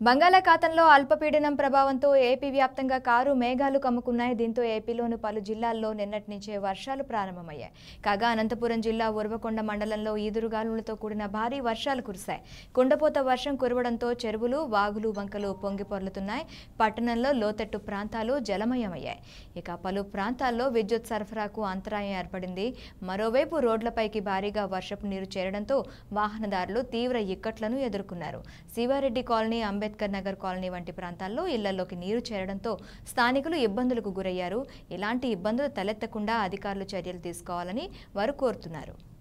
బంగాళాఖాతంలో అల్పపీడనం ప్రభావంతో ఏపీ వ్యాప్తంగా కారు మేఘాలు కమ్ముకున్నాయి దీంతో ఏపీలోని పలు జిల్లాల్లో నిన్నటి నుంచే వర్షాలు ప్రారంభమయ్యాయి కాగా అనంతపురం జిల్లా ఉరవకొండ మండలంలో ఈదురుగాలులతో కూడిన భారీ వర్షాలు కురిశాయి కుండపోత వర్షం కురవడంతో చెరువులు వాగులు వంకలు పొంగి పొర్లుతున్నాయి పట్టణంలో లోతట్టు ప్రాంతాలు జలమయమయ్యాయి ఇక పలు ప్రాంతాల్లో విద్యుత్ సరఫరాకు అంతరాయం ఏర్పడింది మరోవైపు రోడ్లపైకి భారీగా వర్షపు నీరు చేరడంతో వాహనదారులు తీవ్ర ఇక్కట్లను ఎదుర్కొన్నారు శివారెడ్డి కాలనీ అంబేద్కర్ నగర్ కాలనీ వంటి ప్రాంతాల్లో ఇళ్లలోకి నీరు చేరడంతో స్థానికులు ఇబ్బందులకు గురయ్యారు ఇలాంటి ఇబ్బందులు తలెత్తకుండా అధికారులు చర్యలు తీసుకోవాలని వారు కోరుతున్నారు